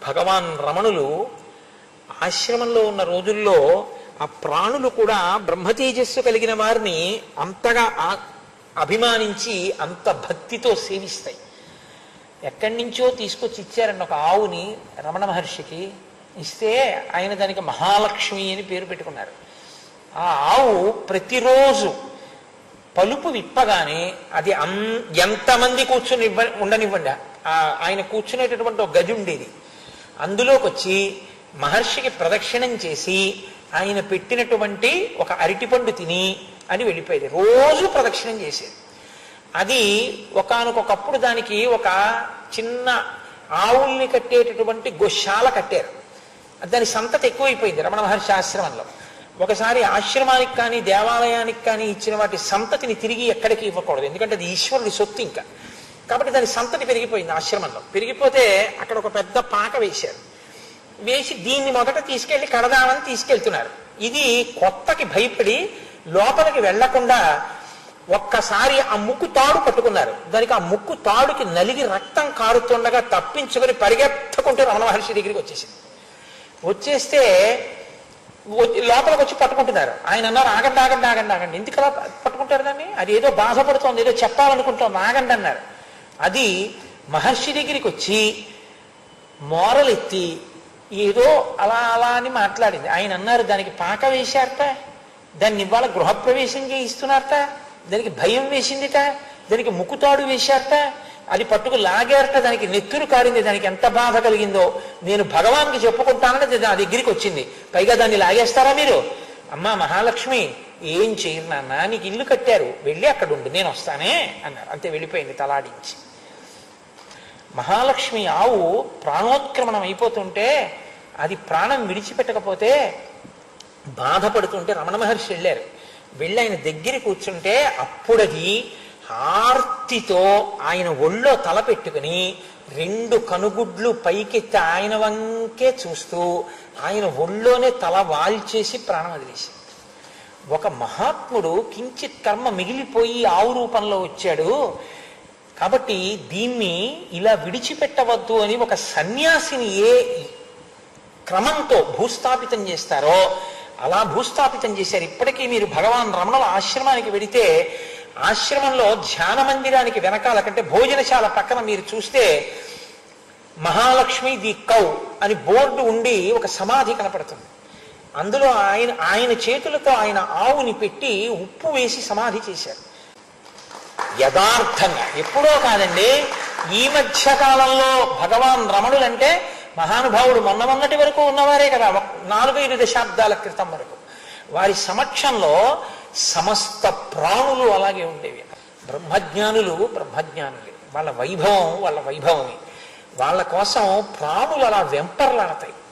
భగవాన్ రమణులు ఆశ్రమంలో ఉన్న రోజుల్లో ఆ ప్రాణులు కూడా బ్రహ్మతేజస్సు కలిగిన వారిని అంతగా ఆ- అభిమానించి అంత భక్తితో సేవిస్తాయి ఎక్కడి నుంచో తీసుకొచ్చి ఇచ్చారండి ఒక ఆవుని రమణ మహర్షికి ఇస్తే ఆయన దానికి మహాలక్ష్మి అని పేరు పెట్టుకున్నారు ఆ ఆవు ప్రతిరోజు పలుపు విప్పగానే అది అన్ ఎంతమంది కూర్చుని ఇవ్వ ఉండనివ్వండి ఆ ఆయన కూర్చునేటటువంటి ఒక గది ఉండేది అందులోకి వచ్చి మహర్షికి ప్రదక్షిణం చేసి ఆయన పెట్టినటువంటి ఒక అరటిపండు తిని అని వెళ్ళిపోయేది రోజు ప్రదక్షిణం చేసేది అది ఒకానొకప్పుడు దానికి ఒక చిన్న ఆవుల్ని కట్టేటటువంటి గోశాల కట్టారు దాని సంతతి ఎక్కువైపోయింది రమణ మహర్షి ఆశ్రమంలో ఒకసారి ఆశ్రమానికి కానీ దేవాలయానికి కానీ ఇచ్చిన వాటి సంతతిని తిరిగి ఎక్కడికి ఇవ్వకూడదు ఎందుకంటే అది ఈశ్వరుడి సొత్తు ఇంకా కాబట్టి దాని సంతతి పెరిగిపోయింది ఆశ్రమంలో పెరిగిపోతే అక్కడ ఒక పెద్ద పాక వేశారు వేసి దీన్ని మొదట తీసుకెళ్లి కడదామని తీసుకెళ్తున్నారు ఇది కొత్తకి భయపడి లోపలికి వెళ్లకుండా ఒక్కసారి ఆ ముక్కు తాడు పట్టుకున్నారు దానికి ఆ ముక్కు తాడుకి నలిగి రక్తం కారుతుండగా తప్పించుకొని పరిగెత్తకుంటూ రమణ మహర్షి దగ్గరికి వచ్చేసింది వచ్చేస్తే వచ్చి- లోపలికి వచ్చి పట్టుకుంటున్నారు ఆయన అన్నారు ఆగండి ఆగండి ఆగండి ఆగండి ఎందుకు అలా పట్టుకుంటారు దాన్ని అది ఏదో బాధపడుతోంది ఏదో చెప్పాలనుకుంటోంది ఆగండి అన్నారు అది మహర్షి దగ్గరికి వచ్చి మోరలెత్తి ఏదో అలా అలా అని మాట్లాడింది ఆయన అన్నారు దానికి పాక వేశారట దాన్ని ఇవాళ గృహప్రవేశం చేయిస్తున్నారట దానికి భయం వేసిందిట దానికి ముక్కుతాడు వేశారట అది పట్టుకు లాగారట దానికి నెత్తురు కారింది దానికి ఎంత బాధ కలిగిందో నేను భగవాన్కి చెప్పుకుంటానని అది నా దగ్గరికి వచ్చింది పైగా దాన్ని లాగేస్తారా మీరు అమ్మా మహాలక్ష్మి ఏం చేయరు నాన్న నీకు ఇల్లు కట్టారు వెళ్ళి అక్కడ ఉండు నేను వస్తానే అన్నారు అంతే వెళ్ళిపోయింది తలాడించి మహాలక్ష్మి ఆవు ప్రాణోత్క్రమణం అయిపోతుంటే అది ప్రాణం విడిచిపెట్టకపోతే బాధపడుతుంటే రమణ మహర్షి వెళ్ళారు వెళ్ళి ఆయన దగ్గర కూర్చుంటే అప్పుడది ఆర్తితో ఆయన ఒళ్ళో తల పెట్టుకుని రెండు కనుగుడ్లు పైకెత్తి ఆయన వంకే చూస్తూ ఆయన ఒళ్ళోనే తల వాల్చేసి ప్రాణం వదిలేసి ఒక మహాత్ముడు కించిత్ కర్మ మిగిలిపోయి ఆవు రూపంలో వచ్చాడు కాబట్టి దీన్ని ఇలా విడిచిపెట్టవద్దు అని ఒక సన్యాసిని ఏ క్రమంతో భూస్థాపితం చేస్తారో అలా భూస్థాపితం చేశారు ఇప్పటికీ మీరు భగవాన్ రమణుల ఆశ్రమానికి వెడితే ఆశ్రమంలో ధ్యాన మందిరానికి వెనకాల కంటే భోజనశాల పక్కన మీరు చూస్తే మహాలక్ష్మి ది కౌ అని బోర్డు ఉండి ఒక సమాధి కనపడుతుంది అందులో ఆయన ఆయన చేతులతో ఆయన ఆవుని పెట్టి ఉప్పు వేసి సమాధి చేశారు యథార్థంగా ఎప్పుడో కాదండి ఈ మధ్య కాలంలో భగవాన్ రమణులంటే మహానుభావుడు మొన్న మొన్నటి వరకు ఉన్నవారే కదా ఒక నాలుగైదు దశాబ్దాల క్రితం వరకు వారి సమక్షంలో సమస్త ప్రాణులు అలాగే ఉండేవి బ్రహ్మజ్ఞానులు బ్రహ్మజ్ఞానులే వాళ్ళ వైభవం వాళ్ళ వైభవమే వాళ్ళ కోసం ప్రాణులు అలా వెంపర్లాడతాయి